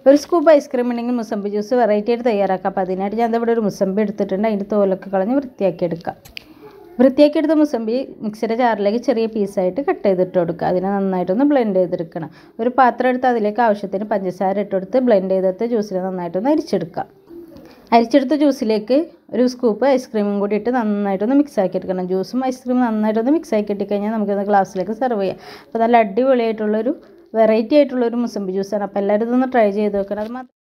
ഒരു scoop ice cream ഉണ്ടെങ്കിൽ mosambi juice variety ആയിട്ട് തയ്യാറാക്കാം അപ്പോൾ അതിനായിട്ട് ഞാൻ ദേ ഇവിടെ ഒരു മുസമ്പി എടുത്തിട്ടുണ്ട് അതിൻ്റെ തോലൊക്കെ കളഞ്ഞ് വൃത്തിയാക്കി എടുക്കാം വൃത്തിയാക്കി എടുത്ത മുസമ്പി മിക്സിയുടെ ജാറിലേക്ക് ചെറിയ പീസായിട്ട് കട്ട് ചെയ്തിട്ട് കൊടുക്കുക അതിനെ നന്നായിട്ടൊന്ന് ബ്ലെൻഡ് ചെയ്തെടുക്കണം ഒരു പാത്രം എടുത്ത് അതിലേക്ക് ആവശ്യത്തിന് പഞ്ചസാര ഇട്ടെടുത്ത് ബ്ലെൻഡ് ചെയ്തെടുത്ത് ജ്യൂസിനെ നന്നായിട്ടൊന്ന് അരിച്ചെടുക്കാം അരിച്ചെടുത്ത ജ്യൂസിലേക്ക് ഒരു സ്കൂപ്പ് ഐസ്ക്രീമും കൂടി ഇട്ട് നന്നായിട്ടൊന്ന് മിക്സ് ആക്കി എടുക്കണം ജ്യൂസും ഐസ്ക്രീമും നന്നായിട്ടൊന്ന് മിക്സ് ആക്കി ഇട്ടിക്കഴിഞ്ഞാൽ നമുക്കൊന്ന് ഗ്ലാസ്സിലേക്ക് സെർവ് ചെയ്യാം അപ്പോൾ നല്ല അടിപൊളിയായിട്ടുള്ളൊരു വെറൈറ്റി ആയിട്ടുള്ളൊരു മുസമ്പി ജ്യൂസാണ് അപ്പോൾ എല്ലാവരും ഇതൊന്ന് ട്രൈ ചെയ്ത് നോക്കണം അത് മാത്രം